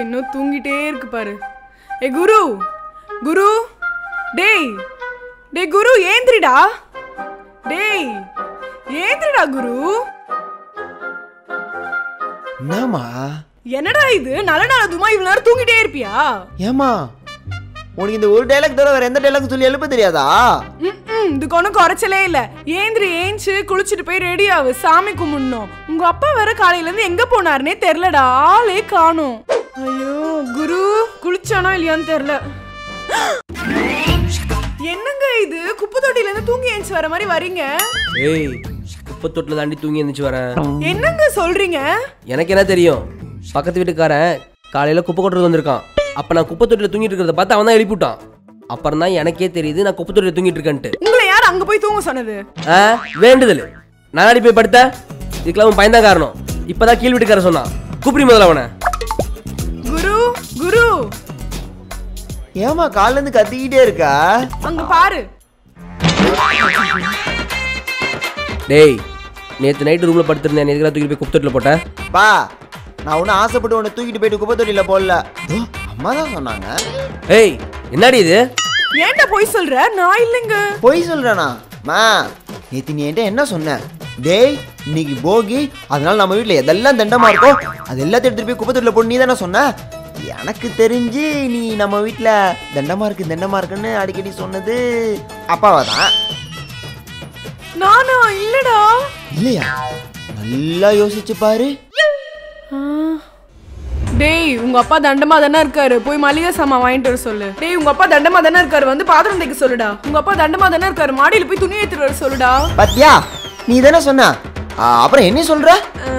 இன்னும் தூங்கிட்டே இருக்கு பாரு ஏ குரு குரு டேய் டேய் குரு ஏந்திரிடா டேய் ஏந்திரிடா குரு என்னம்மா என்னடா இது நல்ல நாளதுமா இவ்வளவு நேரம் தூங்கிட்டே இருப்பியா ஏமா உனக்கு இந்த ஒரு டைலாக் தவிர வேற எந்த டைலாக் சொல்லி எழுப்ப தெரியாதா ம் இதுக்கு ஒன்றும் குறைச்சலே இல்லை ஏந்திரி ஏஞ்சி குளிச்சுட்டு போய் ரெடி ஆகு சாமி கும்பிடணும் உங்க அப்பா வேற காலையில இருந்து எங்க போனாருனே தெரிலடா ஆளே காணும் ஐயோ குரு குளிச்சானோ இல்லையான்னு தெரில என்னங்க இது குப்பை தொட்டில இருந்து தூங்கி ஏஞ்சி வர மாதிரி வரீங்க ஏய் குப்பை தொட்டில் தாண்டி தூங்கி எழுந்துச்சு வரேன் என்னங்க சொல்றீங்க எனக்கு என்ன தெரியும் பக்கத்து வீட்டுக்காரன் காலையில் குப்பை கொட்டுறது வந்திருக்கான் அப்போ நான் குப்பை தொட்டியில் தூங்கிட்டு இருக்கிறத பார்த்து அவன் தான் எழுப்பிவிட்டான் அப்புறம் தான் எனக்கே தெரியுது நான் குப்பை தொட்டியில் தூங்கிட்டு இருக்கேன்ட்டு உங்களை யார் அங்க போய் தூங்க சொன்னது ஆ வேண்டுதல் நான் அடி போய் படுத்த இதுக்கெல்லாம் அவன் பயந்தான் காரணம் இப்போதான் கீழ் வீட்டுக்காரன் சொன்னான் கூப்பிடி முதல்ல அவனை குரு குரு ஏமா காலைல இருந்து கத்திக்கிட்டே இருக்கா அங்க பாரு டேய் நேற்று நைட்டு ரூமில் படுத்திருந்தேன் எதுக்கெல்லாம் தூக்கி போய் குப்பை தொட்டியில் போட்டேன் பா நான் ஒன்றும் ஆசைப்பட்டு உன்னை தூக்கிட்டு போயிட்டு குப்பை தொட்டியில போடல ஓ, அம்மா தான் சொன்னாங்க ஏய் என்னடி இது ஏன்டா போய் சொல்ற நான் இல்லைங்க பொய் சொல்றேனா மா நேத்து நீ என்கிட்ட என்ன சொன்ன டேய் இன்னைக்கு போகி அதனால நம்ம வீட்ல எதெல்லாம் தண்டமா இருக்கோ அது எல்லாத்தையும் எடுத்துட்டு போய் குப்பை தொட்டில போட்டு நீ தானே சொன்ன எனக்கு தெரிஞ்சு நீ நம்ம வீட்ல தண்டமா இருக்கு தண்டமா இருக்குன்னு அடிக்கடி சொன்னது அப்பாவா தான் நானா இல்லடா இல்லையா நல்லா யோசிச்சு பாரு டேய் உங்க அப்பா தண்டமா தானே இருக்காரு போய் மளிகை சாமான் வாங்கிட்டு வர சொல்லு டேய் உங்க அப்பா தண்டமா தானே இருக்காரு வந்து பாத்திரம் தைக்க சொல்லுடா உங்க அப்பா தண்டமா தானே இருக்காரு மாடியில போய் துணி ஏத்துட்டு வர சொல்லுடா பாத்தியா நீ தானே சொன்ன ஆ, அப்புறம் என்ன சொல்ற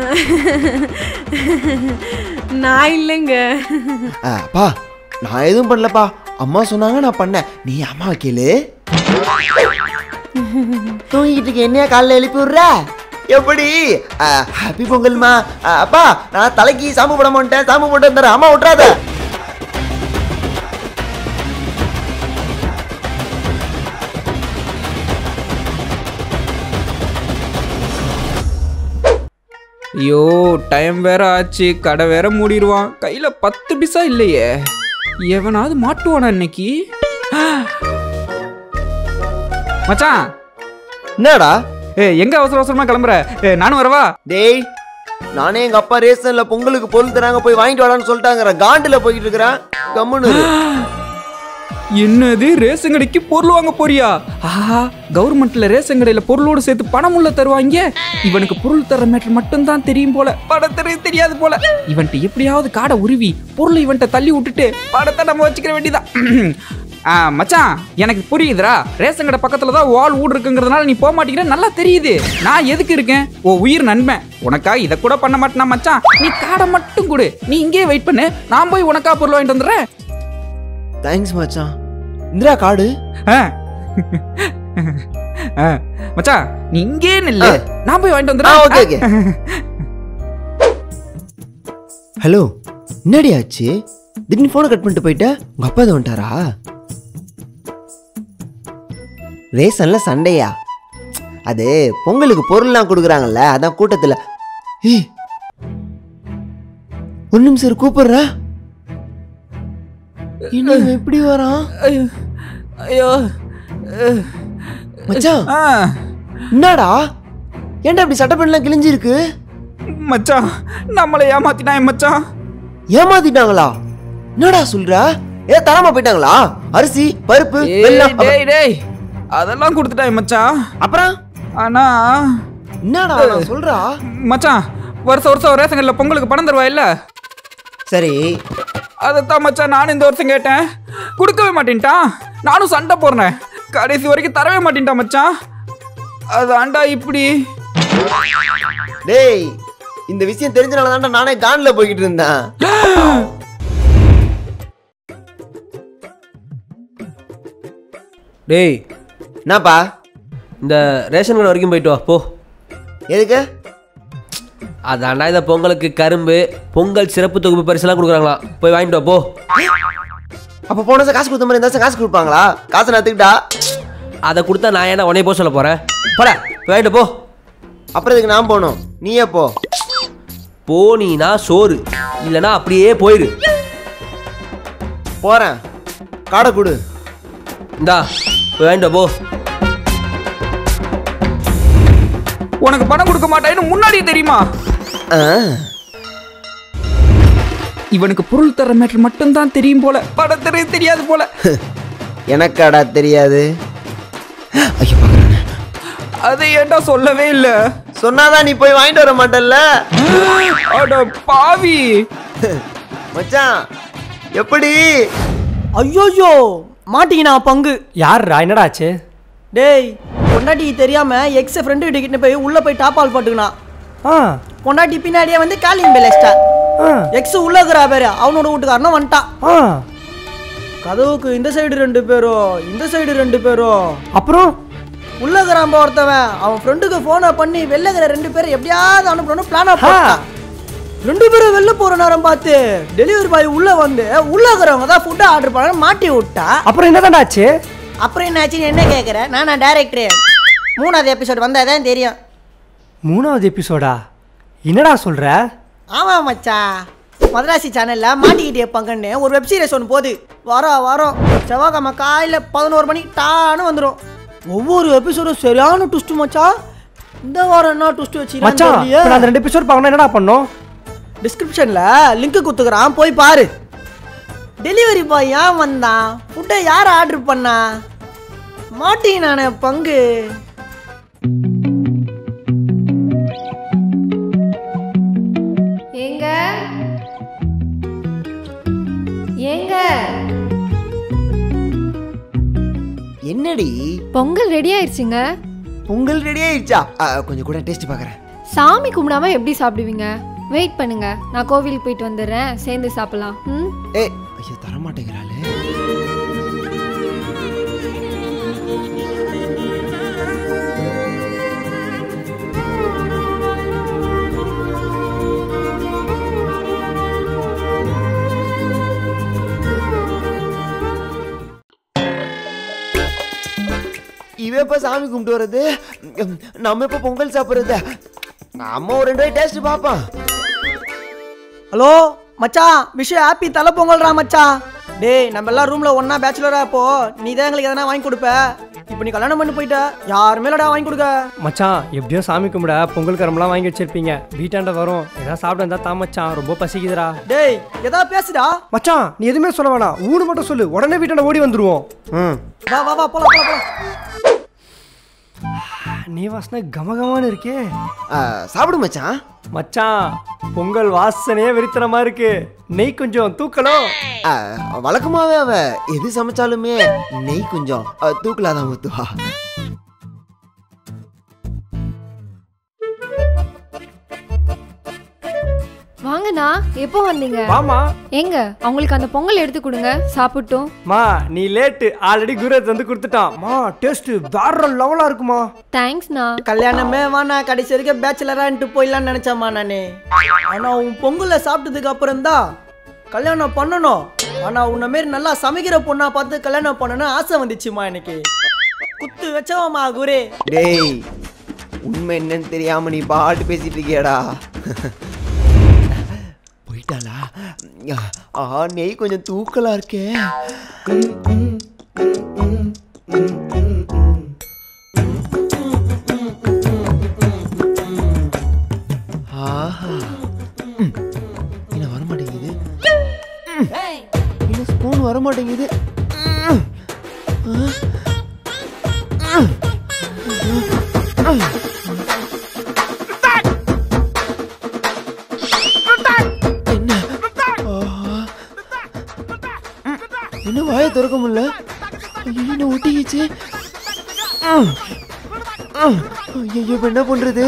நான் இல்லைங்க ஆ, அப்பா நான் எதுவும் பண்ணலப்பா அம்மா சொன்னாங்க நான் பண்ணேன் நீ அம்மா கேளு தூங்கிட்டு இருக்க என்னையா காலைல எழுப்பி விடுற எப்படி ஹாப்பி பொங்கல்மா ஆ, அப்பா நான் தலைக்கு சாம்பு போட மாட்டேன் சாம்பு போட்டு வந்துடுறேன் அம்மா விட்றாத ஐயோ டைம் வேற ஆச்சு கடை வேற மூடிடுவான் கையில பத்து பிசா இல்லையே எவனாவது மாட்டுவானா இன்னைக்கு மச்சான் என்னடா ஏ எங்க அவசர அவசரமா கிளம்புற ஏ நானும் வரவா டேய் நானே எங்க அப்பா ரேஷன்ல பொங்கலுக்கு பொருள் தராங்க போய் வாங்கிட்டு வாடான்னு சொல்லிட்டாங்க காண்டுல போய்கிட்டு இருக்கிறேன் கம்முன்னு இரு. என்னது ரேஷன் கடைக்கு பொருள் வாங்க போறியா ஆஹா கவர்மெண்ட்ல ரேஷன் கடையில பொருளோடு சேர்த்து பணம் உள்ள தருவாங்க இவனுக்கு பொருள் தர மேட்டர் மட்டும்தான் தெரியும் போல பணம் தர தெரியாது போல இவன்ட்ட எப்படியாவது காடை உருவி பொருளை இவன்ட்ட தள்ளி விட்டுட்டு பணத்தை நம்ம வச்சுக்கிற வேண்டியதான் ஆ மச்சான் எனக்கு புரியுதுடா ரேஷன் கடை பக்கத்துல தான் வால் ஊடு இருக்குங்கிறதுனால நீ போக மாட்டேங்கிற நல்லா தெரியுது நான் எதுக்கு இருக்கேன் ஓ உயிர் நண்பன் உனக்கா இதை கூட பண்ண மாட்டேனா மச்சான் நீ காடை மட்டும் கொடு நீ இங்கேயே வெயிட் பண்ணு நான் போய் உனக்கா பொருள் வாங்கிட்டு வந்துடுறேன் தேங்க்ஸ் மச்சான் இந்திரா காடு ஆ. ஆ. மச்சான் நீ இங்கே நில்லு நான் போய் வாங்கிட்டு ஆ வந்துடுறேன் ஓகே ஓகே ஹலோ என்னடி ஆச்சு திடீர்னு ஃபோனை கட் பண்ணிட்டு போயிட்ட உங்க அப்பா தான் வந்துட்டாரா ரேஷன்ல சண்டையா அது பொங்கலுக்கு பொருள்லாம் கொடுக்குறாங்கல்ல அதான் கூட்டத்தில் ஏய் ஒரு நிமிஷம் இரு, கூப்பிடுறேன் என்ன இவன் எப்படி வரான் ஐயோ. ஐயோ மச்சான் ஆ. என்னடா ஏன்டா இப்படி சட்டை பண்ணலாம் கிழிஞ்சிருக்கு மச்சான் நம்மளை ஏமாத்தினா மச்சான் ஏமாத்திட்டாங்களா என்னடா சொல்ற ஏ தராம போயிட்டாங்களா அரிசி பருப்பு ஏய், வெல்லம் டேய் டேய் அதெல்லாம் கொடுத்துட்டாய் மச்சான் அப்புறம் ஆனா என்னடா நான் சொல்றா மச்சான் வருஷம் வருஷம் ரேஷன் கடையில் பொங்கலுக்கு பணம் தருவா இல்ல சரி அதைத்தான் மச்சான் நானும் இந்த வருஷம் கேட்டேன் கொடுக்கவே மாட்டேன்ட்டான் நானும் சண்டை போடுறேன் கடைசி வரைக்கும் தரவே மாட்டேன்ட்டான் மச்சான் அதாண்டா இப்படி டேய் இந்த விஷயம் தெரிஞ்சனால தான்டா நானே கான்ல போய்கிட்டு இருந்தேன் டேய் என்னப்பா இந்த ரேஷன் கடை வரைக்கும் போயிட்டு வா போ எதுக்கு அதாண்டா இந்த பொங்கலுக்கு கரும்பு பொங்கல் சிறப்பு தொகுப்பு பரிசுலாம் கொடுக்குறாங்களா போய் வாங்கிட்டு வா போ அப்ப போன வருஷம் காசு கொடுத்த மாதிரி இந்த வருஷம் காசு கொடுப்பாங்களா காசை நடத்துக்கிட்டா அதை கொடுத்தா நான் ஏன்னா உடனே போக சொல்ல போகிறேன் போட போய் வாங்கிட்டு போ அப்புறம் இதுக்கு நான் போகணும் நீயே போ போனீனா சோறு இல்லைன்னா அப்படியே போயிரு போறேன் காடை கொடு இந்தா போய் வாங்கிட்டு வா, போ உனக்கு பணம் கொடுக்க மாட்டேன்னு முன்னாடியே தெரியுமா ஆ, இவனுக்கு பொருள் தர மேட்டர் மட்டும்தான் தெரியும் போல படம் தெரிய தெரியாது போல எனக்காடா தெரியாது ஐயோ பார்க்கறானே. அதை ஏன்டா சொல்லவே இல்ல சொன்னாதான் நீ போய் வாங்கிட்டு வர மாட்டல்ல அட பாவி மச்சான் எப்படி ஐயோயோ மாட்டிக்கினா பங்கு யாருடா என்னடா ஆச்சு டேய் பொண்டாட்டி தெரியாம எக்ஸ் ஃப்ரெண்டு வீட்டுக்கிட்ட போய் உள்ள போய் டாப் ஆல் போட்டுக்கினான் ஆ பொண்டாட்டி பின்னாடியே வந்து காலிங் பெல் எக்ஸ்ட்ரா ஆ எக்ஸ் உள்ள இருக்கிறா பேரு அவனோட வீட்டுக்காரனும் வந்துட்டான் ஆ கதவுக்கு இந்த சைடு ரெண்டு பேரும் இந்த சைடு ரெண்டு பேரும் அப்புறம் உள்ள இருக்கிறான் பா ஒருத்தவன் அவன் ஃப்ரெண்டுக்கு போனை பண்ணி வெளில இருக்கிற ரெண்டு பேரும் எப்படியாவது அனுப்பணும்னு பிளானா போட்டான் ரெண்டு பேரும் வெளில போற நேரம் பார்த்து டெலிவரி பாய் உள்ள வந்து உள்ள இருக்கிறவங்க தான் ஃபுட் ஆர்டர் பண்ண மாட்டி விட்டா அப்புறம் என்னதான்டா ஆச்சு அப்புறம் என்னாச்சுன்னு என்ன கேட்குறேன் நானா டேரக்டர் மூணாவது எபிசோட் வந்தால் தான் தெரியும் மூணாவது எபிசோடா என்னடா சொல்ற ஆமாம் மச்சான் மதராசி சேனலில் மாட்டிக்கிட்டே பங்கன்னு ஒரு வெப் சீரிஸ் ஒன்று போகுது வரோம் வரோம் செவ்வாய்க்கிழமை காலையில் பதினோரு மணிக்கு டான்னு வந்துடும் ஒவ்வொரு எபிசோடும் சரியான ட்விஸ்ட் மச்சான் இந்த வாரம் என்ன ட்விஸ்ட் மச்சான் வச்சு இப்ப நான் அந்த ரெண்டு எபிசோட் பார்க்கணும் என்னடா பண்ணோம் டிஸ்கிரிப்ஷனில் லிங்க் கொடுத்துக்கிறான் போய் பாரு டெலிவரி பாய் ஏன் வந்தான் ஃபுட்டை யார் ஆர்டர் பண்ணா மாட்டினானே பங்கு ஏங்க ஏங்க என்னடி பொங்கல் ரெடி ஆயிடுச்சுங்க பொங்கல் ரெடி ஆயிடுச்சா ஆ, கொஞ்சம் கூட டேஸ்ட் பார்க்கறேன் சாமி கும்பிடாம எப்படி சாப்பிடுவீங்க வெயிட் பண்ணுங்க நான் கோவிலுக்கு போயிட்டு வந்துடுறேன் சேர்ந்து சாப்பிடலாம் ம் ஏ ஐயோ தர மாட்டேங்கிறாளே இவ எப்ப சாமி கும்பிட்டு வர்றது ம், நம்ம எப்ப பொங்கல் சாப்பிடுறது நம்ம ஒரு ரெண்டு டேஸ்ட் பார்ப்போம் ஹலோ மச்சான் விஷயம் ஹாப்பி தலை பொங்கல்ரா மச்சான் டேய் நம்ம எல்லாம் ரூம்ல ஒண்ணா பேச்சுலரா இப்போ நீ தான் எங்களுக்கு எதனா வாங்கி கொடுப்ப இப்போ நீ கல்யாணம் பண்ணி போயிட்ட யாருமே இல்லடா வாங்கி கொடுக்க மச்சான் எப்படியும் சாமி கும்பிட பொங்கல் கரம்லாம் வாங்கி வச்சிருப்பீங்க வீட்டாண்ட வரும் ஏதாவது சாப்பிட இருந்தா தா மச்சான் ரொம்ப பசிக்குதுடா டேய் எதா பேசுடா மச்சான் நீ எதுவுமே சொல்ல வேணாம் ஊடு மட்டும் சொல்லு உடனே வீட்டாண்ட ஓடி வந்துருவோம் ம் வா வா வா போலாம் போலாம் போலாம் நீ வாசனை கமகமான்னு இருக்கே ஆ, சாப்பிடு மச்சான் மச்சான் பொங்கல் வாசனையே வெறித்தனமா இருக்கு நெய் கொஞ்சம் தூக்கணும் ஆ, வழக்கமாவே அவ எது சமைச்சாலுமே நெய் கொஞ்சம் ஆ, தூக்கலாதான் ஊத்துவா வாங்கண்ணா எப்போ வந்தீங்க வாமா ஏங்க அவங்களுக்கு அந்த பொங்கல் எடுத்து கொடுங்க சாப்பிட்டோம் மா நீ லேட்டு ஆல்ரெடி குருத் வந்து கொடுத்துட்டான் மா டேஸ்ட் வேற லெவலா இருக்குமா தேங்க்ஸ்ண்ணா கல்யாணமே வேணா கடைசி வரைக்கும் பேச்சுலரான்ட்டு போயிடலாம்னு நினைச்சேம்மா நானு ஆனா உன் பொங்கலை சாப்பிட்டதுக்கு அப்புறம் தான் கல்யாணம் பண்ணணும் ஆனா உன்ன மாரி நல்லா சமைக்கிற பொண்ணா பார்த்து கல்யாணம் பண்ணணும்னு ஆசை வந்துச்சுமா எனக்கு குத்து வச்சவம்மா குரே டேய் உண்மை என்னன்னு தெரியாம நீ பாட்டு பேசிட்டு இருக்கியாடா போயிட்டாளா ஆ நெய் கொஞ்சம் தூக்கலா இருக்கே ஆஹா ம். என்ன வர மாட்டேங்குது ம். என்ன ஸ்பூன் வர மாட்டேங்குது ம். என்ன வாயை திறக்க முடியல ஐயோ என்ன ஒட்டிக்கிச்சு ஐயோ இப்ப என்ன பண்றது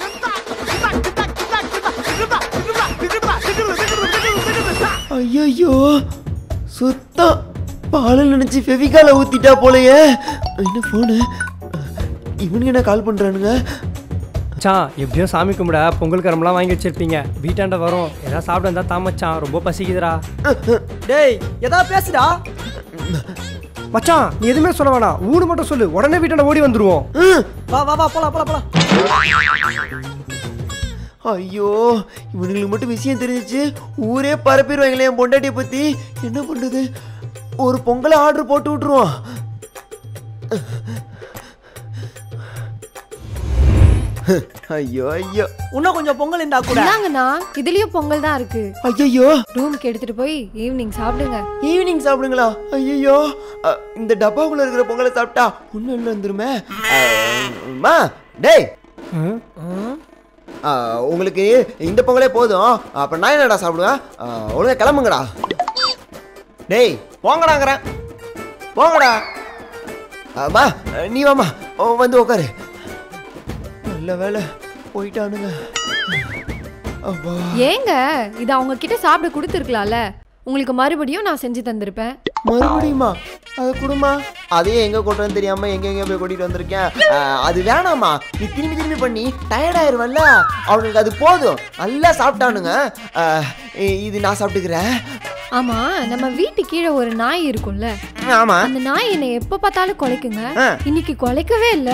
ஐயோ சுத்தம் பாலை நினைச்சு ஃபெவிகால ஊத்திட்டா போலயே என்ன போனு இவனுக்கு என்ன கால் பண்றானுங்க மச்சான் எப்படியும் சாமி கும்பிட பொங்கல் கரம்லாம் வாங்கி வச்சிருப்பீங்க வீட்டாண்ட வரும் ஏதாவது சாப்பிட இருந்தா தா மச்சான் ரொம்ப பசிக்குதுடா டேய் எதா பேசுடா மச்சான் நீ எதுவுமே சொல்ல வேணாம் ஊடு மட்டும் சொல்லு உடனே வீட்டாண்ட ஓடி வந்துருவோம் வா வா வா போலாம் போலாம் போலாம் ஐயோ இவனுங்களுக்கு மட்டும் விஷயம் தெரிஞ்சிச்சு ஊரே பரப்பிடுவாங்களே என் பொண்டாட்டியை பத்தி என்ன பண்றது ஒரு பொங்கலை ஆர்டர் போட்டு விட்டுருவோம் ஐயோ ஐயோ இன்னும் கொஞ்சம் பொங்கல் இருந்தா கூட இந்தாங்கண்ணா இதுலயும் பொங்கல் தான் இருக்கு ஐயோ ரூமுக்கு எடுத்துட்டு போய் ஈவினிங் சாப்பிடுங்க ஈவினிங் சாப்பிடுங்களா ஐயோ இந்த டப்பாக்குள்ள இருக்கிற பொங்கலை சாப்பிட்டா ஒன்றும் இல்லை வந்துருமே அம்மா டேய் ஆ, உங்களுக்கு இந்த பொங்கலே போதும் அப்போ நான் என்னடா சாப்பிடுவேன் ஆ, ஒழுங்கா கிளம்புங்கடா டேய் போங்கடாங்கிறேன் போங்கடா அம்மா நீ வாம்மா ஓ, வந்து உட்காரு நல்ல வேலை போயிட்டானுங்க அப்பா ஏங்க இது அவங்க கிட்ட சாப்பிட கொடுத்துருக்கலாம்ல உங்களுக்கு மறுபடியும் நான் செஞ்சு தந்திருப்பேன் மறுபடியுமா அது குடுமா அதையும் எங்க கொட்டுறேன்னு தெரியாம எங்க எங்க போய் கூட்டிட்டு வந்திருக்கேன் அஹ், அது வேணாமா நீ திரும்பி திரும்பி பண்ணி டயர்ட் ஆயிருவல்ல அவனுக்கு அது போதும் நல்லா சாப்பிட்டானுங்க அஹ், இ- இது நான் சாப்பிட்டுக்கிறேன் ஆமா நம்ம வீட்டு கீழே ஒரு நாய் இருக்கும்ல ஆமா அந்த நாய் என்னை எப்ப பார்த்தாலும் குலைக்குங்க ஆ. இன்னைக்கு குலைக்கவே இல்ல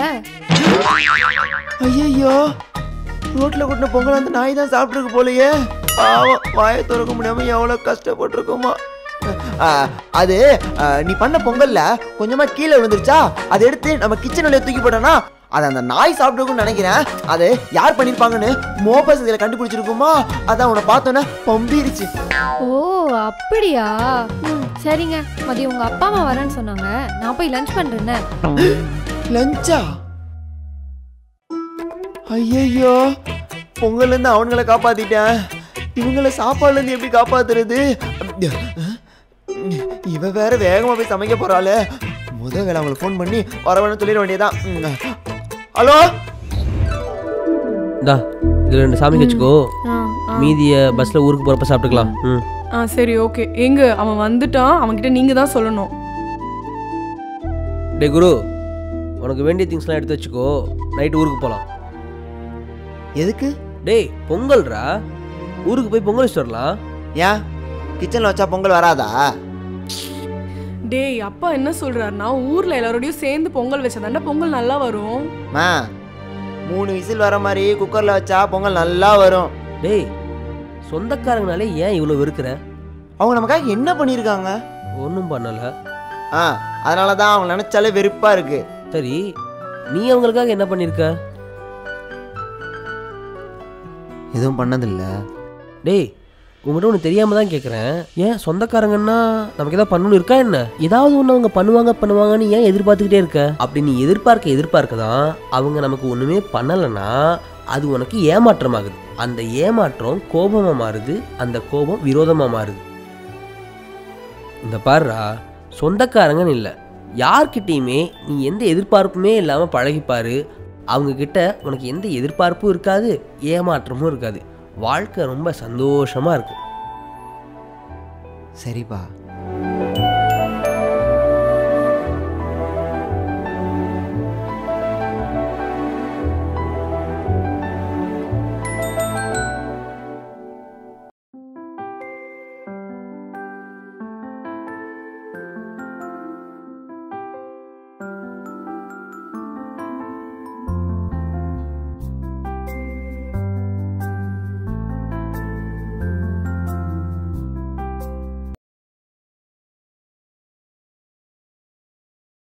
ஐயோ ரோட்ல கொட்டின பொங்கல் அந்த நாய் தான் சாப்பிட்டுருக்கு போலயே பாவம் வாயை திறக்க முடியாம எவ்வளவு கஷ்டப்பட்டிருக்குமா அஹ், அது அஹ், நீ பண்ண பொங்கல்ல கொஞ்சமா கீழே விழுந்துருச்சா அதை எடுத்து நம்ம கிச்சன்ல தூக்கி போட்டோம்னா அதை அந்த நாய் சாப்பிட்டுருக்கும்னு நினைக்கிறேன் அது யார் பண்ணிருப்பாங்கன்னு மோபஸ் இதில் கண்டுபிடிச்சிருக்குமா அதான் உன்னை பார்த்தோன்னே பம்பிருச்சு ஓ அப்படியா ம், சரிங்க மதியம் உங்க அப்பா அம்மா வரேன்னு சொன்னாங்க நான் போய் லஞ்ச் பண்றேன்னு லஞ்சா ஐயையோ பொங்கல்ல இருந்து அவனுங்களை காப்பாத்திட்டேன் இவங்கள சாப்பாடுல இருந்து எப்படி காப்பாத்துறது இவ வேற வேகமா போய் சமைக்க போறாளே முத வேலை அவங்களுக்கு ஃபோன் பண்ணி வரவேன்னு சொல்லிட வேண்டியதான் ம். ஹலோ இந்தா இதில் ரெண்டு சாமி வச்சுக்கோ ஆ, ஆ. மீதியை பஸ்ஸில் ஊருக்கு போகிறப்ப சாப்பிட்டுக்கலாம் ம் ஆ சரி ஓகே எங்க அவன் வந்துட்டான் அவன்கிட்ட நீங்க தான் சொல்லணும் டே குரு உனக்கு வேண்டிய திங்ஸ்லாம் எடுத்து வச்சுக்கோ நைட்டு ஊருக்கு போகலாம் எதுக்கு டேய் பொங்கல்ரா ஊருக்கு போய் பொங்கல் வச்சுட்டு வரலாம் ஏன் கிச்சன்ல வச்சா பொங்கல் வராதா டேய் அப்பா என்ன சொல்றாருன்னா ஊர்ல எல்லாரோடையும் சேர்ந்து பொங்கல் வச்சதாண்டா பொங்கல் நல்லா வரும் மா மூணு விசில் வர மாதிரி குக்கர்ல வச்சா பொங்கல் நல்லா வரும் டேய் சொந்தக்காரங்கனாலே ஏன் இவ்வளோ வெறுக்கிற அவங்க நமக்காக என்ன பண்ணியிருக்காங்க ஒன்றும் பண்ணலை ஆ அதனால தான் அவங்க நினைச்சாலே வெறுப்பா இருக்கு சரி நீ அவங்களுக்காக என்ன பண்ணியிருக்க எதுவும் பண்ணதில்லை டேய் உங்கள்கிட்ட ஒன்று தெரியாம தான் கேட்குறேன் ஏன் சொந்தக்காரங்கன்னா நமக்கு ஏதாவது பண்ணணும்னு இருக்கா என்ன ஏதாவது ஒன்று அவங்க பண்ணுவாங்க பண்ணுவாங்கன்னு ஏன் எதிர்பார்த்துக்கிட்டே இருக்க அப்படி நீ எதிர்பார்க்க எதிர்பார்க்க தான் அவங்க நமக்கு ஒன்றுமே பண்ணலைன்னா அது உனக்கு ஏமாற்றமாகுது அந்த ஏமாற்றம் கோபமாக மாறுது அந்த கோபம் விரோதமாக மாறுது இந்த பாருடா சொந்தக்காரங்கன்னு இல்லை யார்கிட்டயுமே நீ எந்த எதிர்பார்ப்புமே இல்லாமல் பழகிப்பாரு அவங்க கிட்ட உனக்கு எந்த எதிர்பார்ப்பும் இருக்காது ஏமாற்றமும் இருக்காது வாழ்க்கை ரொம்ப சந்தோஷமா இருக்கும் சரிப்பா